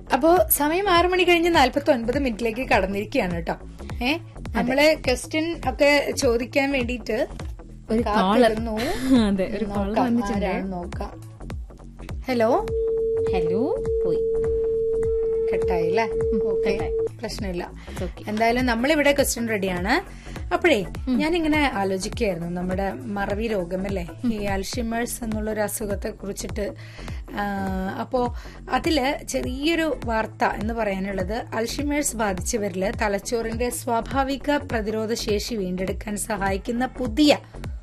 അപ്പോ സമയം ആറു മണി കഴിഞ്ഞ് നാല്പത്തി ഒൻപത് മിനിറ്റിലേക്ക് കടന്നിരിക്കുകയാണ് കേട്ടോ ഏ നമ്മള് ക്വസ്റ്റ്യൻ ഒക്കെ ചോദിക്കാൻ വേണ്ടിയിട്ട് ഒരു caller. കാത്തിരുന്നു. അതെ ഒരു കോൾ നോക്കാം, വന്നിട്ടുണ്ട് ആരാണെന്ന് നോക്കാം ഹലോ ഹലോ പോയി കട്ടായി അല്ലേ ഓക്കെ കട്ടായി. പ്രശ്നമില്ല It's okay. എന്തായാലും നമ്മളിവിടെ ക്വസ്റ്റ്യൻ റെഡിയാണ് അപ്പോഴേ ഞാനിങ്ങനെ ആലോചിക്കുകയായിരുന്നു നമ്മുടെ മറവി രോഗം അല്ലേ ഈ അൽഷിമേഴ്സ് എന്നുള്ള ഒരു അസുഖത്തെ കുറിച്ചിട്ട് ആ, അപ്പോ അതില് ചെറിയൊരു വാർത്ത എന്ന് പറയാനുള്ളത് അൽഷിമേഴ്സ് ബാധിച്ചവരില് തലച്ചോറിന്റെ സ്വാഭാവിക പ്രതിരോധ ശേഷി വീണ്ടെടുക്കാൻ സഹായിക്കുന്ന പുതിയ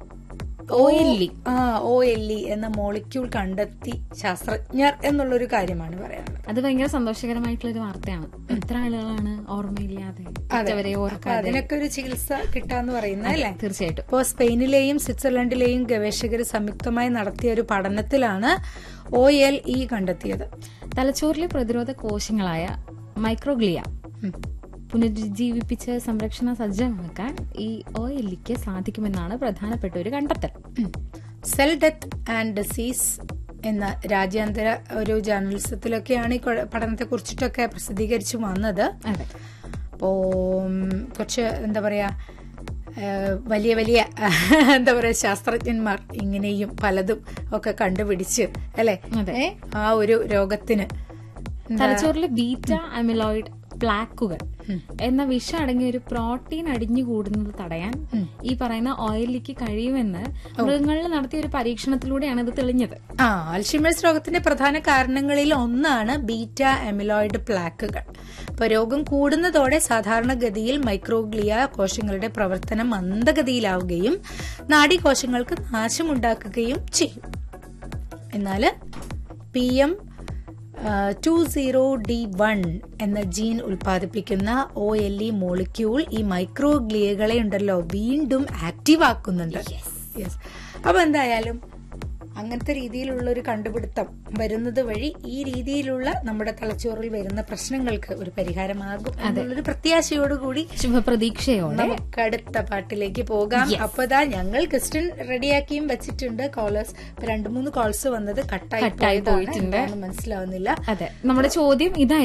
OLE. ആ ഒ എൽ ഇ എന്ന മോളിക്യൂൾ കണ്ടെത്തി ശാസ്ത്രജ്ഞർ എന്നുള്ളൊരു കാര്യമാണ് പറയാനുള്ളത് അത് ഭയങ്കര സന്തോഷകരമായിട്ടുള്ള ഒരു വാർത്തയാണ് എത്ര ആളുകളാണ് ഓർമ്മയില്ലാതെ ഉച്ചവരെ അപ്പൊ ഓർക്കാതെ അതിനൊക്കെ ഒരു ചികിത്സ കിട്ടാന്ന് പറയുന്നത് അല്ലേ തീർച്ചയായിട്ടും ഇപ്പോ സ്പെയിനിലെയും സ്വിറ്റ്സർലൻഡിലെയും ഗവേഷകർ സംയുക്തമായി നടത്തിയ ഒരു പഠനത്തിലാണ് ഒ എൽ ഇ കണ്ടെത്തിയത് തലച്ചോറിലെ പ്രതിരോധ കോശങ്ങളായ മൈക്രോഗ്ലിയ ഉം. പുനരുജ്ജീവിപ്പിച്ച് സംരക്ഷണ സജ്ജമാക്കാൻ ഈ ഒ എല്ലിക്ക് സാധിക്കുമെന്നാണ് പ്രധാനപ്പെട്ട ഒരു കണ്ടെത്തൽ ഉം. സെൽ ഡെത്ത് ആൻഡ് ഡിസീസ് എന്ന രാജ്യാന്തര ഒരു ജേർണലിസത്തിലൊക്കെയാണ് ഈ പഠനത്തെ കുറിച്ചിട്ടൊക്കെ പ്രസിദ്ധീകരിച്ചു വന്നത് അതെ അപ്പോ ഉം, കുറച്ച് എന്താ പറയാ ഏഹ്, വലിയ വലിയ എന്താ പറയാ ശാസ്ത്രജ്ഞന്മാർ ഇങ്ങനെയും പലതും ഒക്കെ കണ്ടുപിടിച്ച് അല്ലെ അതെ. ഏ, ആ ഒരു രോഗത്തിന് എന്താ- തലച്ചോറിലെ ബീറ്റ അമിലോയിഡ് പ്ലാക്കുകൾ എന്ന വിഷം അടങ്ങിയ ഒരു പ്രോട്ടീൻ അടിഞ്ഞുകൂടുന്നത് തടയാൻ ഈ പറയുന്ന ഓയിലിക്ക് കഴിയുമെന്ന് മൃഗങ്ങളിൽ നടത്തിയ ഒരു പരീക്ഷണത്തിലൂടെയാണ് ഇത് തെളിഞ്ഞത് ആ അൽഷിമേഴ്സ് രോഗത്തിന്റെ പ്രധാന കാരണങ്ങളിൽ ഒന്നാണ് ബീറ്റ എമിലോയിഡ് പ്ലാക്കുകൾ അപ്പൊ രോഗം കൂടുന്നതോടെ സാധാരണഗതിയിൽ മൈക്രോഗ്ലിയ കോശങ്ങളുടെ പ്രവർത്തനം മന്ദഗതിയിലാവുകയും നാഡീകോശങ്ങൾക്ക് നാശമുണ്ടാക്കുകയും ചെയ്യും എന്നാല് P M two zero D one എന്ന ജീൻ ഉൽപ്പാദിപ്പിക്കുന്ന ഒ എൽ ഇ മോളിക്യൂൾ ഈ മൈക്രോഗ്ലിയകളെ ഉണ്ടല്ലോ വീണ്ടും ആക്റ്റീവ് ആക്കുന്നുണ്ട് യെസ് അപ്പൊ എന്തായാലും അങ്ങനത്തെ രീതിയിലുള്ള ഒരു കണ്ടുപിടുത്തം വരുന്നത് വഴി ഈ രീതിയിലുള്ള നമ്മുടെ തലച്ചോറിൽ വരുന്ന പ്രശ്നങ്ങൾക്ക് ഒരു പരിഹാരമാകും എന്നുള്ളൊരു പ്രത്യാശയോടുകൂടി ശുഭപ്രതീക്ഷയോടെ നമുക്ക് അടുത്ത പാട്ടിലേക്ക് പോകാം അപ്പൊ ഇതാ ഞങ്ങൾ ക്വസ്റ്റ്യൻ റെഡിയാക്കിയും വെച്ചിട്ടുണ്ട് കോളേഴ്സ് രണ്ടു മൂന്ന് കോൾസ് വന്നത് കട്ടായി കട്ടായി പോയതാണ്. പോയിട്ടുണ്ട്. എന്താണെന്ന് മനസ്സിലാവുന്നില്ല അതെ നമ്മുടെ ചോദ്യം ഇതായിരുന്നു